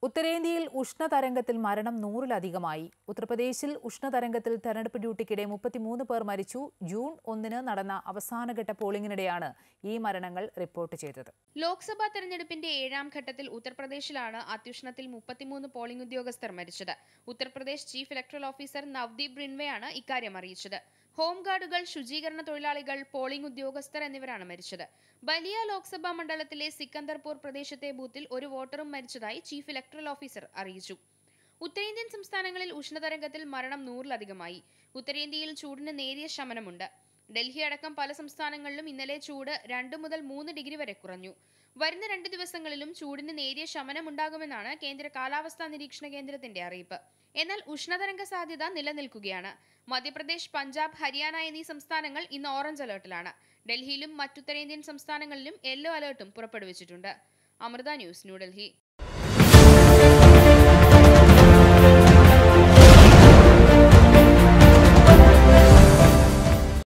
ഉത്തരേന്ത്യയിൽ ഉഷ്ണതരംഗത്തിൽ മരണം നൂറിലധികമായി ഉത്തർപ്രദേശിൽ ഉഷ്ണതരംഗത്തിൽ തെരഞ്ഞെടുപ്പ് ഡ്യൂട്ടിക്കിടെ മുപ്പത്തിമൂന്ന് പേർ മരിച്ചു ജൂൺ ഒന്നിന് നടന്ന അവസാനഘട്ട പോളിംഗിനിടെയാണ് ഈ മരണങ്ങൾ റിപ്പോർട്ട് ചെയ്തത് ലോക്സഭാ തെരഞ്ഞെടുപ്പിന്റെ ഏഴാം ഘട്ടത്തിൽ ഉത്തർപ്രദേശിലാണ് അത്യുഷ്ണത്തിൽ മുപ്പത്തിമൂന്ന് പോളിംഗ് ഉദ്യോഗസ്ഥർ മരിച്ചത് Uttar Pradesh chief electoral officer Navdeep റിൻവെയാണ് ഇക്കാര്യം അറിയിച്ചത് ഹോംഗാർഡുകൾ ശുചീകരണ തൊഴിലാളികൾ പോളിംഗ് ഉദ്യോഗസ്ഥർ എന്നിവരാണ് മരിച്ചത് ബലിയ ലോക്സഭാ മണ്ഡലത്തിലെ സിക്കന്ദർപൂർ പ്രദേശത്തെ ബൂത്തിൽ ഒരു വോട്ടറും മരിച്ചതായി ചീഫ് ഇലക്ടറൽ ഓഫീസർ അറിയിച്ചു ഉത്തരേന്ത്യൻ സംസ്ഥാനങ്ങളിൽ ഉഷ്ണതരംഗത്തിൽ മരണം നൂറിലധികമായി ഉത്തരേന്ത്യയിൽ ചൂടിന് നേരിയ ശമനമുണ്ട് ഡൽഹി അടക്കം പല സംസ്ഥാനങ്ങളിലും ഇന്നലെ ചൂട് രണ്ട് മുതൽ മൂന്ന് ഡിഗ്രി വരെ കുറഞ്ഞു വരുന്ന രണ്ട് ദിവസങ്ങളിലും ചൂടിന് നേരിയ ശമനമുണ്ടാകുമെന്നാണ് കേന്ദ്ര കാലാവസ്ഥാ നിരീക്ഷണ കേന്ദ്രത്തിന്റെ അറിയിപ്പ് എന്നാൽ ഉഷ്ണതരംഗ സാധ്യത നിലനിൽക്കുകയാണ് മധ്യപ്രദേശ് പഞ്ചാബ് ഹരിയാന എന്നീ സംസ്ഥാനങ്ങൾ ഇന്ന് ഓറഞ്ച് അലർട്ടിലാണ് ഡൽഹിയിലും മറ്റുത്തരേന്ത്യൻ സംസ്ഥാനങ്ങളിലും യെല്ലോ അലർട്ടും പുറപ്പെടുവിച്ചിട്ടുണ്ട് അമൃത ന്യൂസ് ന്യൂഡൽഹി